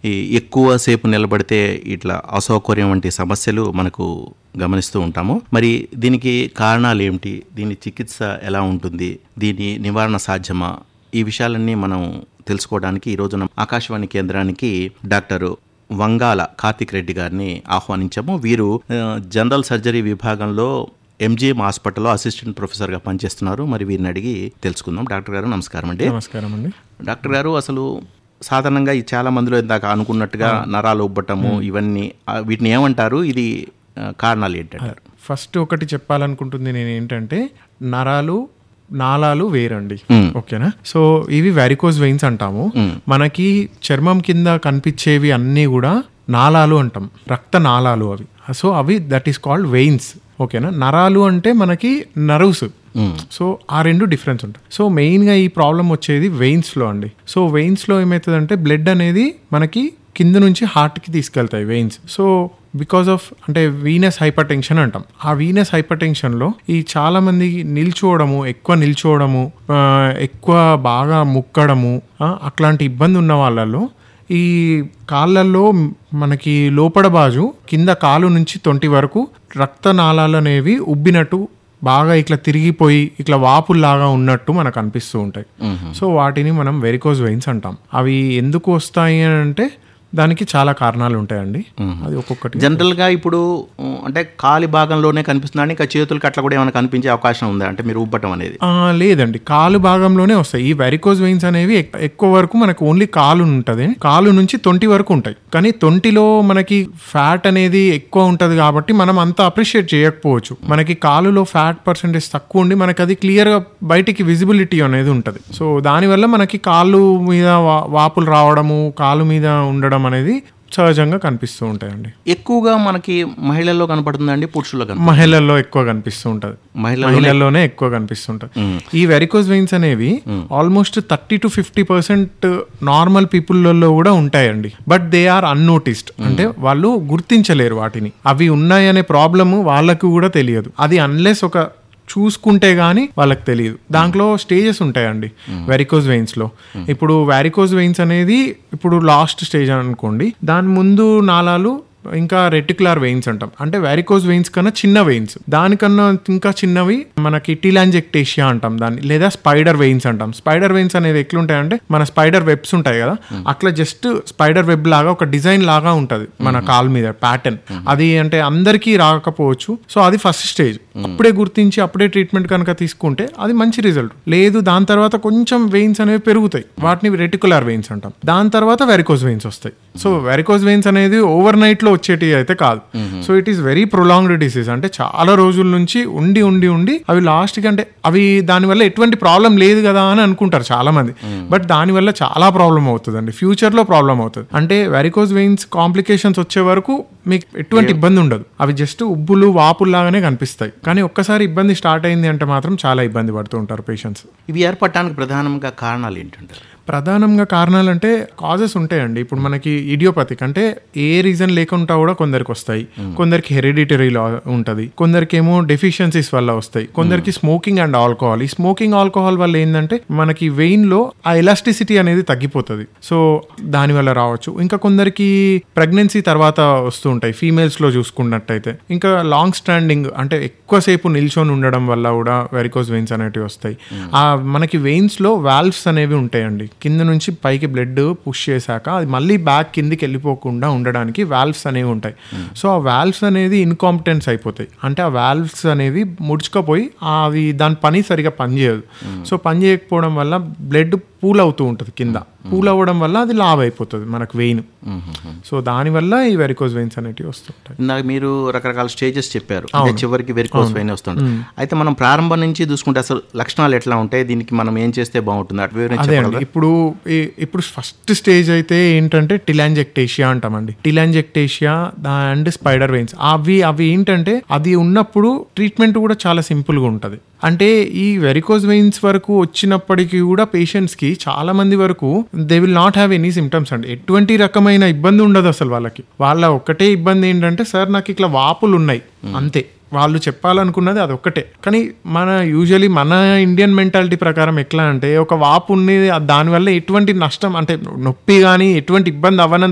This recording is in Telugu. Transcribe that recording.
ఈ ఎక్కువ సేపు నిలబడితే ఇట్లా అసౌకర్యం వంటి సమస్యలు మనకు గమనిస్తూ ఉంటాము మరి దీనికి కారణాలు ఏమిటి దీని చికిత్స ఎలా ఉంటుంది దీని నివారణ సాధ్యమా ఈ విషయాలన్నీ మనం తెలుసుకోవడానికి ఈ రోజున ఆకాశవాణి కేంద్రానికి డాక్టర్ వంగాల కార్తిక్ రెడ్డి గారిని ఆహ్వానించాము వీరు ఆ, జనరల్ సర్జరీ విభాగంలో ఎంజిఎం హాస్పిటల్లో అసిస్టెంట్ ప్రొఫెసర్గా పనిచేస్తున్నారు మరి వీరిని అడిగి తెలుసుకుందాం డాక్టర్ గారు నమస్కారం అండి నమస్కారం అండి డాక్టర్ గారు అసలు సాధారణంగా ఈ చాలా మందిలో ఇందాక అనుకున్నట్టుగా నరాలు ఉబ్బటము ఇవన్నీ ఆ, వీటిని ఏమంటారు ఇది ఆ, కారణాలు ఏంటంటారు ఫస్ట్ ఒకటి చెప్పాలనుకుంటుంది నేను ఏంటంటే నరాలు నాళాలు వేరండి ఓకేనా సో ఇవి వ్యారికోజ్ వెయిన్స్ అంటాము మనకి చర్మం కింద కనిపించేవి అన్నీ కూడా నాళాలు అంటాం రక్త నాళాలు అవి సో అవి దట్ ఈస్ కాల్డ్ వెయిన్స్ ఓకేనా నరాలు అంటే మనకి నర్వ్స్ సో ఆ రెండు డిఫరెన్స్ ఉంటాయి సో మెయిన్గా ఈ ప్రాబ్లం వచ్చేది వెయిన్స్లో అండి సో వెయిన్స్లో ఏమవుతుందంటే బ్లడ్ అనేది మనకి కింద నుంచి హార్ట్కి తీసుకెళ్తాయి వెయిన్స్ సో బికాస్ ఆఫ్ అంటే వీనస్ హైపర్ టెన్షన్ అంటాం ఆ వీనస్ హైపర్ టెన్షన్లో ఈ చాలా మంది నిల్చోవడము ఎక్కువ నిల్చోవడము ఆ, ఎక్కువ బాగా ముక్కడము ఆ, అట్లాంటి ఇబ్బంది ఉన్న వాళ్ళలో ఈ కాళ్ళల్లో మనకి లోపడ బాజు కింద కాలు నుంచి తొంటి వరకు రక్తనాళాలు అనేవి ఉబ్బినట్టు బాగా ఇట్లా తిరిగిపోయి ఇట్లా వాపుల్లాగా ఉన్నట్టు మనకు అనిపిస్తూ ఉంటాయి సో వాటిని మనం వెరికోజ్ వెయిన్స్ అంటాం అవి ఎందుకు వస్తాయి అని అంటే దానికి చాలా కారణాలు ఉంటాయండి అది ఒక్కొక్కటి జనరల్ గా ఇప్పుడు ఉమ్, అంటే కాలి భాగంలోనే కనిపిస్తుంది ఇంకా చేతులకి అట్లా కూడా ఏమైనా కనిపించే అవకాశం ఉందా అంటే మీరు ఉబ్బటం అనేది ఆ, లేదండి కాలు భాగంలోనే వస్తాయి ఈ వెరికోజ్ వెయిన్స్ అనేవి ఎక్- ఎక్కువ వరకు మనకు ఓన్లీ కాలు ఉంటుంది కాలు నుంచి తొంటి వరకు ఉంటాయి కానీ తొంటిలో మనకి ఫ్యాట్ అనేది ఎక్కువ ఉంటుంది కాబట్టి మనం అంత అప్రిషియేట్ చేయకపోవచ్చు మనకి కాలులో ఫ్యాట్ పర్సెంటేజ్ తక్కువ ఉండి మనకి అది క్లియర్ గా బయటికి విజిబిలిటీ అనేది ఉంటుంది సో దానివల్ల మనకి కాళ్ళు మీద వా- వాపులు రావడము కాలు మీద ఉండడం అనేది సహజంగా కనిపిస్తూ ఉంటాయండి ఎక్కువగా మనకి మహిళల్లో కనపడుతుందండి పురుషుల్లో కనపడుతుంది మహిళల్లో ఎక్కువ కనిపిస్తూ ఉంటది మహిళల్లో మహిళల్లోనే ఎక్కువ కనిపిస్తుంటాయి ఈ వెరికోజ్ వెయిన్స్ అనేవి almost thirty to fifty percent normal పీపుల్లో కూడా ఉంటాయండి బట్ దే ఆర్ అన్నోటిస్డ్ అంటే వాళ్ళు గుర్తించలేరు వాటిని అవి ఉన్నాయనే ప్రాబ్లమ్ వాళ్ళకు కూడా తెలియదు అది అన్లెస్ ఒక చూసుకుంటే గానీ వాళ్ళకి తెలియదు దాంట్లో స్టేజెస్ ఉంటాయండి వెరికోజ్ వెయిన్స్ లో ఇప్పుడు వారికోజ్ వెయిన్స్ అనేది ఇప్పుడు లాస్ట్ స్టేజ్ అనుకోండి దాని ముందు నాళాలు ఇంకా రెటికులర్ వెయిన్స్ అంటాం అంటే వారికోజ్ వెయిన్స్ కన్నా చిన్న వెయిన్స్ దానికన్నా ఇంకా చిన్నవి మనకి టిలాంజెక్టేషియా అంటాం దాన్ని లేదా స్పైడర్ వెయిన్స్ అంటాం స్పైడర్ వెయిన్స్ అనేవి ఎట్లుంటాయంటే మన స్పైడర్ వెబ్స్ ఉంటాయి కదా అట్లా జస్ట్ స్పైడర్ వెబ్ లాగా ఒక డిజైన్ లాగా ఉంటది మన కాల్ మీద ప్యాటర్న్ అది అంటే అందరికీ రాకపోవచ్చు సో అది ఫస్ట్ స్టేజ్ అప్పుడే గుర్తించి అప్పుడే ట్రీట్మెంట్ కనుక తీసుకుంటే అది మంచి రిజల్ట్ లేదు దాని తర్వాత కొంచెం వెయిన్స్ అనేవి పెరుగుతాయి వాటిని రెటికులర్ వెయిన్స్ అంటాం దాని తర్వాత వెరికోజ్ వెయిన్స్ వస్తాయి సో వెరికోజ్ వెయిన్స్ అనేది ఓవర్ నైట్ లో వచ్చేటి అయితే కాదు so it is very prolonged disease అంటే చాలా రోజుల నుంచి ఉండి ఉండి ఉండి అవి లాస్ట్ కి అంటే అవి దానివల్ల ఎటువంటి ప్రాబ్లం లేదు కదా అని అనుకుంటారు చాలా మంది బట్ దానివల్ల చాలా ప్రాబ్లం అవుతుందండి ఫ్యూచర్ లో ప్రాబ్లం అవుతుంది అంటే వెరికోజ్ వెయిన్స్ కాంప్లికేషన్స్ వచ్చే వరకు మీకు ఎటువంటి ఇబ్బంది ఉండదు అవి జస్ట్ ఉబ్బులు వాపుల్లాగానే కనిపిస్తాయి కానీ ఒక్కసారి ఇబ్బంది స్టార్ట్ అయింది అంటే మాత్రం చాలా ఇబ్బంది పడుతూ ఉంటారు పేషెంట్స్ ఇవి ఏర్పడటానికి ప్రధానంగా కారణాలు ఏంటంటారు ప్రధానంగా కారణాలు అంటే కాజెస్ ఉంటాయండి ఇప్పుడు మనకి ఇడియోపతిక్ అంటే ఏ రీజన్ లేకుండా కూడా కొందరికి వస్తాయి కొందరికి హెరిడిటరీ లా ఉంటుంది కొందరికి ఏమో డెఫిషియన్సీస్ వల్ల వస్తాయి కొందరికి స్మోకింగ్ అండ్ ఆల్కహాల్ ఈ స్మోకింగ్ ఆల్కహాల్ వల్ల ఏంటంటే మనకి వెయిన్ లో ఆ ఎలాస్టిసిటీ అనేది తగ్గిపోతుంది సో దాని వల్ల రావచ్చు ఇంకా కొందరికి ప్రెగ్నెన్సీ తర్వాత వస్తూ ఉంటాయి ఫీమేల్స్ లో చూసుకున్నట్టయితే ఇంకా లాంగ్ స్టాండింగ్ అంటే ఎక్కువసేపు నిల్చొని ఉండడం వల్ల కూడా వెరికోజ్ వెయిన్స్ అనేటివి వస్తాయి ఆ మనకి వెయిన్స్ లో వాల్వ్స్ అనేవి ఉంటాయండి కింద నుంచి పైకి బ్లడ్ పుష్ చేశాక అది మళ్ళీ బ్యాక్ కిందికి వెళ్ళిపోకుండా ఉండడానికి వాల్వ్స్ అనేవి ఉంటాయి సో ఆ వాల్వ్స్ అనేది ఇన్కాంపిటెన్స్ అయిపోతాయి అంటే ఆ వాల్వ్స్ అనేవి ముడుచుకపోయి అవి దాని పని సరిగా పనిచేయదు సో పని చేయకపోవడం వల్ల బ్లడ్ పూల్ అవుతూ ఉంటుంది కింద పూల్ అవ్వడం వల్ల అది లావ్ అయిపోతుంది మనకు వెయిన్ సో దానివల్ల ఈ వెరికోజ్ వెయిన్స్ అనేటివి వస్తుంటాయి ఇందాక మీరు రకరకాల స్టేజెస్ చెప్పారు అంటే చివరికి వెరికోస్ వెయిన్ వస్తుంది అయితే మనం ప్రారంభం నుంచి చూసుకుంటే అసలు లక్షణాలు ఎట్లా ఉంటాయి దీనికి మనం ఏం చేస్తే బాగుంటుంది అటు వివరించి అదే చెప్పగలరా? అండి ఇప్పుడు ఈ- ఇప్పుడు ఫస్ట్ స్టేజ్ అయితే ఏంటంటే టిలాంజెక్టేషియా అంటామండి టిలాంజెక్టేషియా అండ్ స్పైడర్ వెయిన్స్ అవి అవి ఏంటంటే అది ఉన్నప్పుడు ట్రీట్మెంట్ కూడా చాలా సింపుల్ గా ఉంటది అంటే ఈ వెరికోజ్ వెయిన్స్ వరకు వచ్చినప్పటికీ కూడా పేషెంట్స్ కి చాలా మంది వరకు they will not have any symptoms అండి ఎటువంటి రకమైన ఇబ్బంది ఉండదు అసలు వాళ్ళకి వాళ్ళ ఒక్కటే ఇబ్బంది ఏంటంటే సార్ నాకు ఇట్లా వాపులు ఉన్నాయి అంతే వాళ్ళు చెప్పాలనుకున్నది అది ఒక్కటే కానీ మన యూజువలీ మన ఇండియన్ మెంటాలిటీ ప్రకారం ఎట్లా అంటే ఒక వాపు ఉన్నది దానివల్ల ఎటువంటి నష్టం అంటే నొప్పి కానీ ఎటువంటి ఇబ్బంది అవ్వనంత